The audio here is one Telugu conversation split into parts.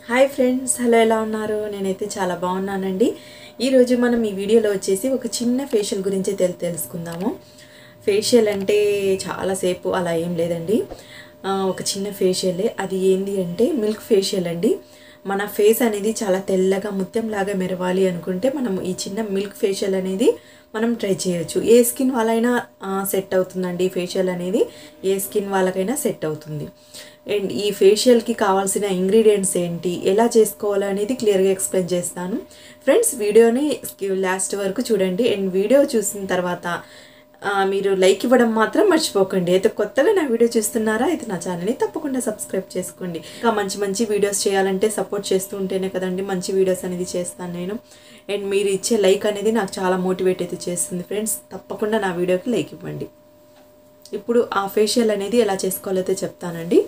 హాయ్ ఫ్రెండ్స్ హలో ఎలా ఉన్నారు నేనైతే చాలా బాగున్నానండి ఈరోజు మనం ఈ వీడియోలో వచ్చేసి ఒక చిన్న ఫేషియల్ గురించి తెలు తెలుసుకుందాము ఫేషియల్ అంటే చాలాసేపు అలా ఏం లేదండి ఆ, ఒక చిన్న ఫేషియలే అది ఏంది అంటే మిల్క్ ఫేషియల్ అండి మన ఫేస్ అనేది చాలా తెల్లగా ముత్యంలాగా మెరవాలి అనుకుంటే మనం ఈ చిన్న మిల్క్ ఫేషియల్ అనేది మనం ట్రై చేయొచ్చు ఏ స్కిన్ వాళ్ళైనా సెట్ అవుతుందండి ఈ ఫేషియల్ అనేది ఏ స్కిన్ వాళ్ళకైనా సెట్ అవుతుంది అండ్ ఈ ఫేషియల్కి కావాల్సిన ఇంగ్రీడియంట్స్ ఏంటి ఎలా చేసుకోవాలో అనేది క్లియర్గా ఎక్స్ప్లెయిన్ చేస్తాను ఫ్రెండ్స్ వీడియోని లాస్ట్ వరకు చూడండి అండ్ వీడియో చూసిన తర్వాత ఆ, మీరు లైక్ ఇవ్వడం మాత్రం మర్చిపోకండి అయితే కొత్తగా నా వీడియో చూస్తున్నారా అయితే నా ఛానల్ని తప్పకుండా సబ్స్క్రైబ్ చేసుకోండి ఇంకా మంచి మంచి వీడియోస్ చేయాలంటే సపోర్ట్ చేస్తూ ఉంటేనే కదండి మంచి వీడియోస్ అనేది చేస్తాను నేను అండ్ మీరు ఇచ్చే లైక్ అనేది నాకు చాలా మోటివేట్ అయితే చేస్తుంది ఫ్రెండ్స్ తప్పకుండా నా వీడియోకి లైక్ ఇవ్వండి ఇప్పుడు ఆ ఫేషియల్ అనేది ఎలా చేసుకోవాలో అయితే చెప్తానండి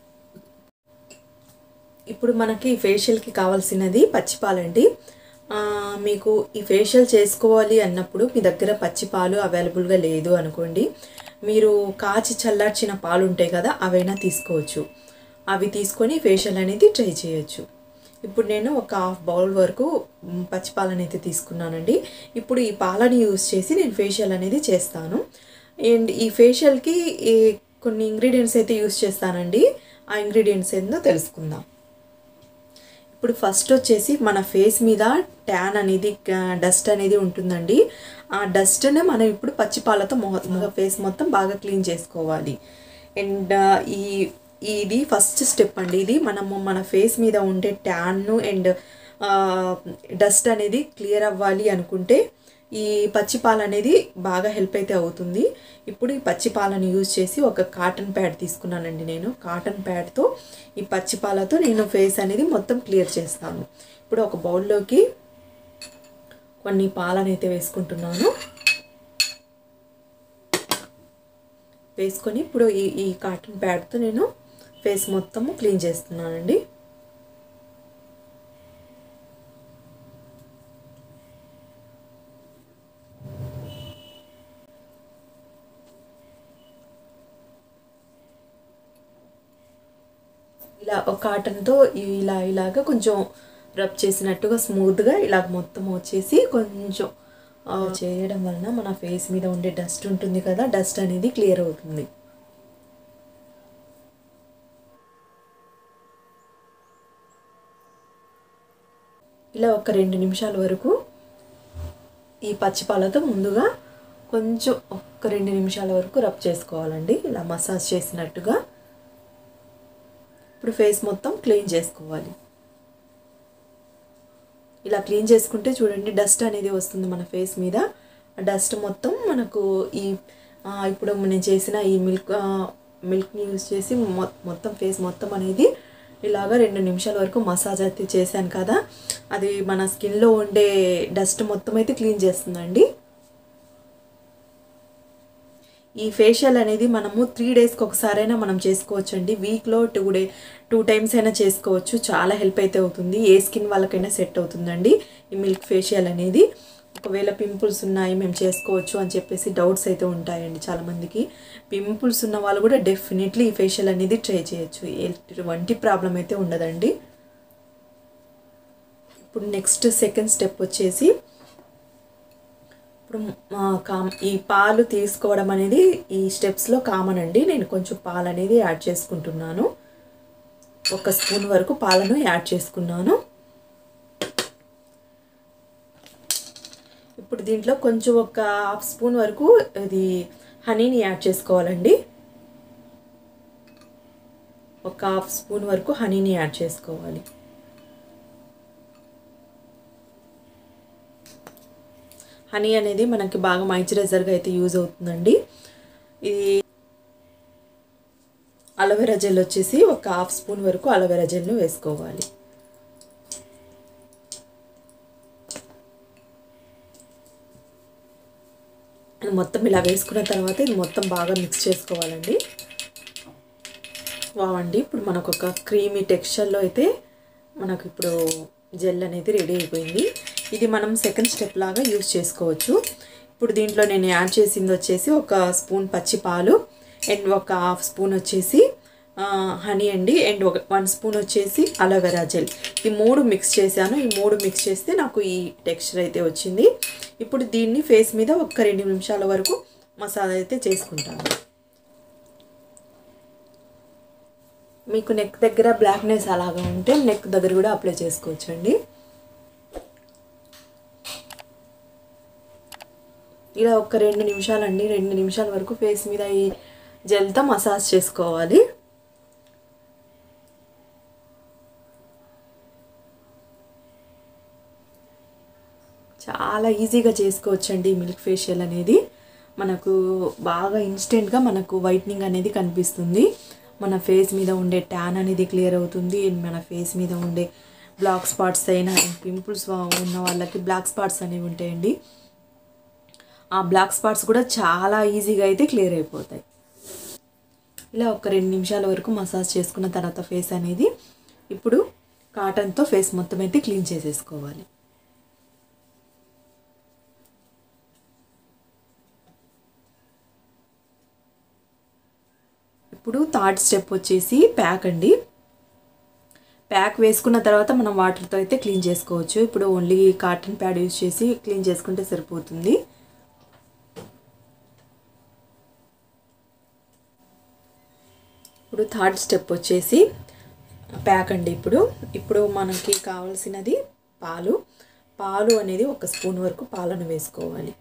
ఇప్పుడు మనకి ఫేషియల్కి కావాల్సినది పచ్చిపాలండి ఆ, మీకు ఈ ఫేషియల్ చేసుకోవాలి అన్నప్పుడు మీ దగ్గర పచ్చిపాలు అవైలబుల్గా లేదు అనుకోండి మీరు కాచి చల్లార్చిన పాలు ఉంటాయి కదా అవైనా తీసుకోవచ్చు అవి తీసుకొని ఫేషియల్ అనేది ట్రై చేయొచ్చు ఇప్పుడు నేను ఒక హాఫ్ బౌల్ వరకు మ్, పచ్చిపాలను అయితే తీసుకున్నానండి ఇప్పుడు ఈ పాలని యూస్ చేసి నేను ఫేషియల్ అనేది చేస్తాను అండ్ ఈ ఫేషియల్కి ఈ కొన్ని ఇంగ్రీడియంట్స్ అయితే యూస్ చేస్తానండి ఆ ఇంగ్రీడియంట్స్ ఏందో తెలుసుకుందాం ఇప్పుడు ఫస్ట్ వచ్చేసి మన ఫేస్ మీద ట్యాన్ అనేది డస్ట్ అనేది ఉంటుందండి ఆ డస్ట్ని మనం ఇప్పుడు పచ్చిపాలతో మొ ఫేస్ మొత్తం బాగా క్లీన్ చేసుకోవాలి అండ్ ఈ ఇది ఫస్ట్ స్టెప్ అండి ఇది మనము మన ఫేస్ మీద ఉండే ట్యాన్ను అండ్ డస్ట్ అనేది క్లియర్ అవ్వాలి అనుకుంటే ఈ పచ్చిపాలు అనేది బాగా హెల్ప్ అయితే అవుతుంది ఇప్పుడు ఈ పచ్చిపాలను యూజ్ చేసి ఒక కాటన్ ప్యాడ్ తీసుకున్నానండి నేను కాటన్ ప్యాడ్తో ఈ పచ్చిపాలతో నేను ఫేస్ అనేది మొత్తం క్లియర్ చేస్తాను ఇప్పుడు ఒక బౌల్లోకి కొన్ని పాలను అయితే వేసుకుంటున్నాను వేసుకొని ఇప్పుడు ఈ ఈ కాటన్ ప్యాడ్తో నేను ఫేస్ మొత్తము క్లీన్ చేస్తున్నానండి ఇలా ఒక కాటన్తో ఇలా ఇలాగ కొంచెం రబ్ చేసినట్టుగా స్మూత్గా ఇలాగ మొత్తం వచ్చేసి కొంచెం ఆ, చేయడం వలన మన ఫేస్ మీద ఉండే డస్ట్ ఉంటుంది కదా డస్ట్ అనేది క్లియర్ అవుతుంది ఇలా ఒక రెండు నిమిషాల వరకు ఈ పచ్చిపాలతో ముందుగా కొంచెం ఒక్క రెండు నిమిషాల వరకు రబ్ చేసుకోవాలండి ఇలా మసాజ్ చేసినట్టుగా ఇప్పుడు ఫేస్ మొత్తం క్లీన్ చేసుకోవాలి ఇలా క్లీన్ చేసుకుంటే చూడండి డస్ట్ అనేది వస్తుంది మన ఫేస్ మీద ఆ డస్ట్ మొత్తం మనకు ఈ ఆ, ఇప్పుడు నేను చేసిన ఈ మిల్క్ ఆ, మిల్క్ని యూజ్ చేసి మొ- మొత్తం ఫేస్ మొత్తం అనేది ఇలాగా రెండు నిమిషాల వరకు మసాజ్ అయితే చేశాను కదా అది మన స్కిన్లో ఉండే డస్ట్ మొత్తం అయితే క్లీన్ చేస్తుందండి ఈ ఫేషియల్ అనేది మనము త్రీ డేస్కి ఒకసారైనా మనం చేసుకోవచ్చు అండి వీక్లో టూ డే టూ టైమ్స్ అయినా చేసుకోవచ్చు చాలా హెల్ప్ అయితే అవుతుంది ఏ స్కిన్ వాళ్ళకైనా సెట్ అవుతుందండి ఈ మిల్క్ ఫేషియల్ అనేది ఒకవేళ పింపుల్స్ ఉన్నాయి మేము చేసుకోవచ్చు అని చెప్పేసి డౌట్స్ అయితే ఉంటాయండి చాలామందికి పింపుల్స్ ఉన్న వాళ్ళు కూడా డెఫినెట్లీ ఈ ఫేషియల్ అనేది ట్రై చేయొచ్చు ఎటువంటి ప్రాబ్లం అయితే ఉండదండి ఇప్పుడు నెక్స్ట్ సెకండ్ స్టెప్ వచ్చేసి ఇప్పుడు ఆ, కామ్ ఈ పాలు తీసుకోవడం అనేది ఈ స్టెప్స్లో కామన్ అండి నేను కొంచెం పాలు అనేది యాడ్ చేసుకుంటున్నాను ఒక స్పూన్ వరకు పాలను యాడ్ చేసుకున్నాను ఇప్పుడు దీంట్లో కొంచెం ఒక హాఫ్ స్పూన్ వరకు ఇది హనీని యాడ్ చేసుకోవాలండి ఒక హాఫ్ స్పూన్ వరకు హనీని యాడ్ చేసుకోవాలి హనీ అనేది మనకి బాగా మాయిశ్చరైజర్గా అయితే యూజ్ అవుతుందండి ఇది అలోవెరా జెల్ వచ్చేసి ఒక హాఫ్ స్పూన్ వరకు అలోవెరా జెల్ను వేసుకోవాలి ఇది మొత్తం ఇలా వేసుకున్న తర్వాత ఇది మొత్తం బాగా మిక్స్ చేసుకోవాలండి వావండి ఇప్పుడు మనకు ఒక క్రీమీ టెక్స్చర్లో అయితే మనకు ఇప్పుడు జెల్ అనేది రెడీ అయిపోయింది ఇది మనం సెకండ్ స్టెప్ లాగా యూజ్ చేసుకోవచ్చు ఇప్పుడు దీంట్లో నేను యాడ్ చేసింది వచ్చేసి ఒక స్పూన్ పచ్చి పాలు అండ్ ఒక హాఫ్ స్పూన్ వచ్చేసి హనీ అండి అండ్ ఒక వన్ స్పూన్ వచ్చేసి అలోవెరా జెల్ ఈ మూడు మిక్స్ చేశాను ఈ మూడు మిక్స్ చేస్తే నాకు ఈ టెక్స్చర్ అయితే వచ్చింది ఇప్పుడు దీన్ని ఫేస్ మీద ఒక రెండు నిమిషాల వరకు మసాలా అయితే చేసుకుంటాను మీకు నెక్ దగ్గర బ్లాక్నెస్ అలాగా ఉంటే నెక్ దగ్గర కూడా అప్లై చేసుకోవచ్చండి ఇలా ఒక రెండు నిమిషాలండి రెండు నిమిషాల వరకు ఫేస్ మీద ఈ జెల్తో మసాజ్ చేసుకోవాలి చాలా ఈజీగా చేసుకోవచ్చండి మిల్క్ ఫేషియల్ అనేది మనకు బాగా ఇన్స్టెంట్గా మనకు వైట్నింగ్ అనేది కనిపిస్తుంది మన ఫేస్ మీద ఉండే ట్యాన్ అనేది క్లియర్ అవుతుంది మన ఫేస్ మీద ఉండే బ్లాక్ స్పాట్స్ అయినా పింపుల్స్ ఉన్న వాళ్ళకి బ్లాక్ స్పాట్స్ అనేవి ఉంటాయండి ఆ బ్లాక్ స్పాట్స్ కూడా చాలా ఈజీగా అయితే క్లియర్ అయిపోతాయి ఇలా ఒక రెండు నిమిషాల వరకు మసాజ్ చేసుకున్న తర్వాత ఫేస్ అనేది ఇప్పుడు కాటన్తో ఫేస్ మొత్తం అయితే క్లీన్ చేసేసుకోవాలి ఇప్పుడు థర్డ్ స్టెప్ వచ్చేసి ప్యాక్ అండి ప్యాక్ వేసుకున్న తర్వాత మనం వాటర్తో అయితే క్లీన్ చేసుకోవచ్చు ఇప్పుడు ఓన్లీ కాటన్ ప్యాడ్ యూజ్ చేసి క్లీన్ చేసుకుంటే సరిపోతుంది ఇప్పుడు థర్డ్ స్టెప్ వచ్చేసి ప్యాక్ అండి ఇప్పుడు ఇప్పుడు మనకి కావాల్సినది పాలు పాలు అనేది ఒక స్పూన్ వరకు పాలను వేసుకోవాలి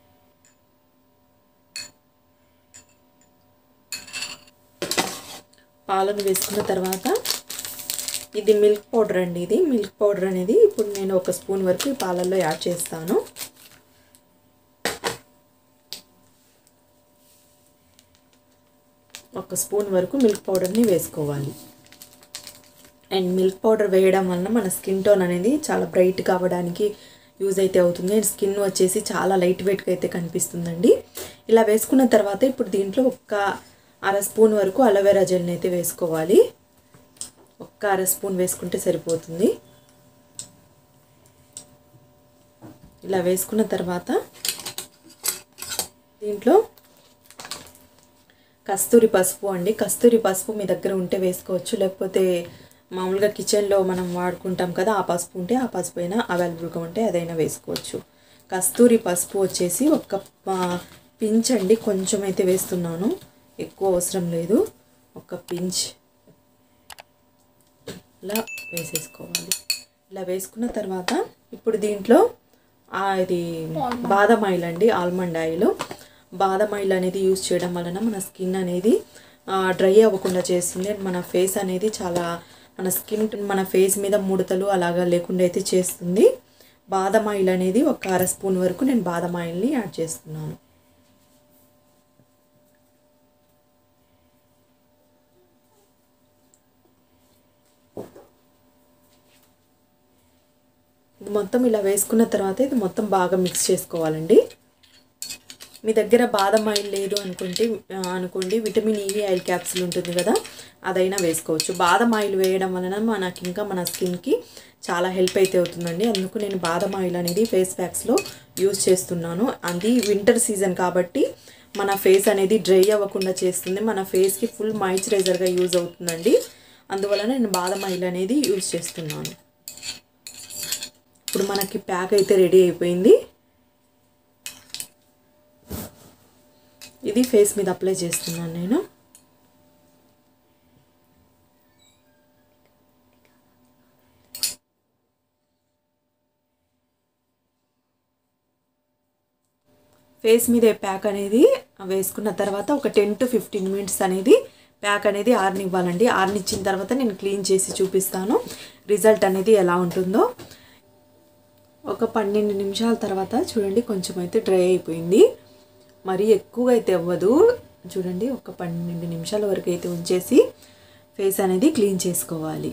పాలను వేసుకున్న తర్వాత ఇది మిల్క్ పౌడర్ అండి ఇది మిల్క్ పౌడర్ అనేది ఇప్పుడు నేను ఒక స్పూన్ వరకు ఈ పాలల్లో యాడ్ చేస్తాను ఒక స్పూన్ వరకు మిల్క్ పౌడర్ని వేసుకోవాలి అండ్ మిల్క్ పౌడర్ వేయడం వలన మన స్కిన్ టోన్ అనేది చాలా బ్రైట్ కావడానికి యూజ్ అయితే అవుతుంది అండ్ స్కిన్ వచ్చేసి చాలా లైట్ వెయిట్గా అయితే కనిపిస్తుందండి ఇలా వేసుకున్న తర్వాత ఇప్పుడు దీంట్లో ఒక్క అర స్పూన్ వరకు అలోవెరా జెల్ని అయితే వేసుకోవాలి ఒక్క అర స్పూన్ వేసుకుంటే సరిపోతుంది ఇలా వేసుకున్న తర్వాత దీంట్లో కస్తూరి పసుపు అండి కస్తూరి పసుపు మీ దగ్గర ఉంటే వేసుకోవచ్చు లేకపోతే మామూలుగా కిచెన్లో మనం వాడుకుంటాం కదా ఆ పసుపు ఉంటే ఆ పసుపు అయినా అవైలబుల్గా ఉంటే అదైనా వేసుకోవచ్చు కస్తూరి పసుపు వచ్చేసి ఒక పించ్ అండి కొంచెం అయితే వేస్తున్నాను ఎక్కువ అవసరం లేదు ఒక పించ్ ఇలా వేసేసుకోవాలి ఇలా వేసుకున్న తర్వాత ఇప్పుడు దీంట్లో ఇది బాదం ఆయిల్ అండి ఆల్మండ్ ఆయిల్ బాదం ఆయిల్ అనేది యూజ్ చేయడం వలన మన స్కిన్ అనేది డ్రై అవ్వకుండా చేస్తుంది అండ్ మన ఫేస్ అనేది చాలా మన స్కిన్ మన ఫేస్ మీద ముడతలు అలాగా లేకుండా అయితే చేస్తుంది బాదం ఆయిల్ అనేది ఒక అర స్పూన్ వరకు నేను బాదం ఆయిల్ని యాడ్ చేస్తున్నాను ఇది మొత్తం ఇలా వేసుకున్న తర్వాత ఇది మొత్తం బాగా మిక్స్ చేసుకోవాలండి మీ దగ్గర బాదం ఆయిల్ లేదు అనుకుంటే అనుకోండి విటమిన్ ఈ ఆయిల్ క్యాప్సిల్ ఉంటుంది కదా అదైనా వేసుకోవచ్చు బాదం ఆయిల్ వేయడం వలన మనకి ఇంకా మన స్కిన్కి చాలా హెల్ప్ అయితే అవుతుందండి అందుకు నేను బాదం ఆయిల్ అనేది ఫేస్ ప్యాక్స్లో యూజ్ చేస్తున్నాను అది వింటర్ సీజన్ కాబట్టి మన ఫేస్ అనేది డ్రై అవ్వకుండా చేస్తుంది మన ఫేస్కి ఫుల్ మాయిశ్చరైజర్గా యూజ్ అవుతుందండి అందువలన నేను బాదం ఆయిల్ అనేది యూజ్ చేస్తున్నాను ఇప్పుడు మనకి ప్యాక్ అయితే రెడీ అయిపోయింది ఇది ఫేస్ మీద అప్లై చేస్తున్నాను నేను ఫేస్ మీద ప్యాక్ అనేది వేసుకున్న తర్వాత ఒక టెన్ టు ఫిఫ్టీన్ మినిట్స్ అనేది ప్యాక్ అనేది ఆరనివ్వాలండి ఆరనిచ్చిన తర్వాత నేను క్లీన్ చేసి చూపిస్తాను రిజల్ట్ అనేది ఎలా ఉంటుందో ఒక పన్నెండు నిమిషాల తర్వాత చూడండి కొంచెం అయితే డ్రై అయిపోయింది మరీ ఎక్కువగా అయితే అవ్వదు చూడండి ఒక పన్నెండు నిమిషాల వరకు అయితే ఉంచేసి ఫేస్ అనేది క్లీన్ చేసుకోవాలి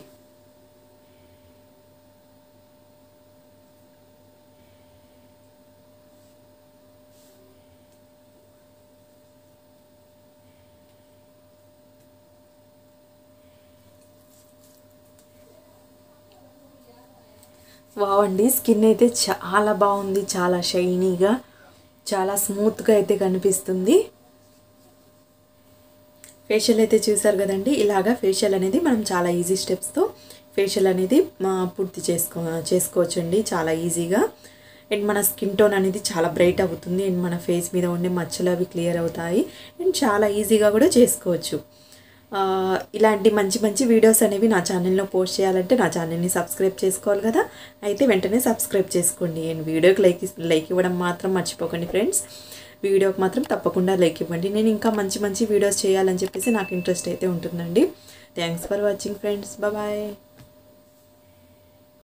వావండి స్కిన్ అయితే చాలా బాగుంది చాలా షైనీగా చాలా స్మూత్గా అయితే కనిపిస్తుంది ఫేషియల్ అయితే చూసారు కదండి ఇలాగా ఫేషియల్ అనేది మనం చాలా ఈజీ స్టెప్స్తో ఫేషియల్ అనేది మా పూర్తి చేసుకో చేసుకోవచ్చండి చాలా ఈజీగా అండ్ మన స్కిన్ టోన్ అనేది చాలా బ్రైట్ అవుతుంది అండ్ మన ఫేస్ మీద ఉండే మచ్చలు అవి క్లియర్ అవుతాయి అండ్ చాలా ఈజీగా కూడా చేసుకోవచ్చు ఆ, ఇలాంటి మంచి మంచి వీడియోస్ అనేవి నా ఛానల్లో పోస్ట్ చేయాలంటే నా ఛానల్ని సబ్స్క్రైబ్ చేసుకోవాలి కదా అయితే వెంటనే సబ్స్క్రైబ్ చేసుకోండి అండ్ వీడియోకి లైక్ ఇస్- లైక్ ఇవ్వడం మాత్రం మర్చిపోకండి ఫ్రెండ్స్ వీడియోకి మాత్రం తప్పకుండా లైక్ ఇవ్వండి నేను ఇంకా మంచి మంచి వీడియోస్ చేయాలని చెప్పేసి నాకు ఇంట్రెస్ట్ అయితే ఉంటుందండి thanks for watching friends bye